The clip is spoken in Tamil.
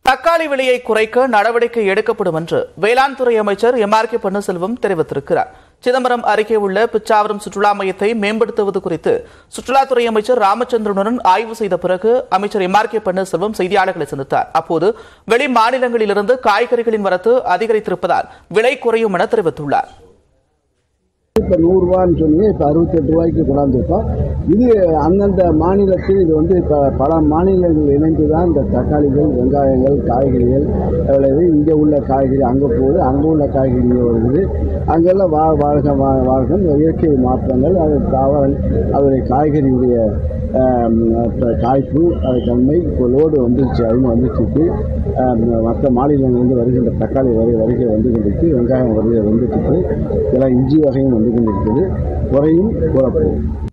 தக்காளி விலையை குறைக்க நடவடிக்கை எடுக்கப்படும் என்று வேளாண் துறை அமைச்சர் எம் ஆர் கே பன்னீர்செல்வம் தெரிவித்திருக்கிறார் சிதம்பரம் அருகே உள்ள பிச்சாவரம் சுற்றுலா மையத்தை மேம்படுத்துவது குறித்து சுற்றுலாத்துறை அமைச்சர் ராமச்சந்திரனுடன் ஆய்வு செய்த பிறகு அமைச்சர் எம் ஆர் கே பன்னீர்செல்வம் செய்தியாளர்களை சந்தித்தார் அப்போது வெளி மாநிலங்களிலிருந்து காய்கறிகளின் வரத்து அதிகரித்திருப்பதால் விலை குறையும் என தெரிவித்துள்ளார் இப்போ நூறுரூவான்னு சொன்னீங்க இப்போ அறுபத்தெட்டு ரூபாய்க்கு கொண்டாந்துருக்கோம் இது அந்தந்த மாநிலத்தில் இது வந்து இப்போ பல மாநிலங்கள் இணைந்து தான் இந்த தக்காளிகள் வெங்காயங்கள் காய்கறிகள் விளையுது இங்கே உள்ள காய்கறி அங்கே போகுது அங்கே உள்ள காய்கறி இங்கே வருது அங்கெல்லாம் வா வாழ்க வா வாழ்க இயற்கை மாற்றங்கள் அது தாவரங்கள் அதோடைய காய்கறியுடைய ஆம், இப்ப காய்ப்பு அது தன்மை இப்போ லோடு வந்துருச்சு அதிகமாக வந்துச்சு மற்ற மாநிலங்களிலிருந்து வருகின்ற தக்காளி வரை வருகை வந்து கொண்டிருக்கு வெங்காயம் வருகை வந்துட்டு இருக்கு இதெல்லாம் இஞ்சி வகையும் வந்து கொண்டிருக்குது குறையும் கூறப்போகும்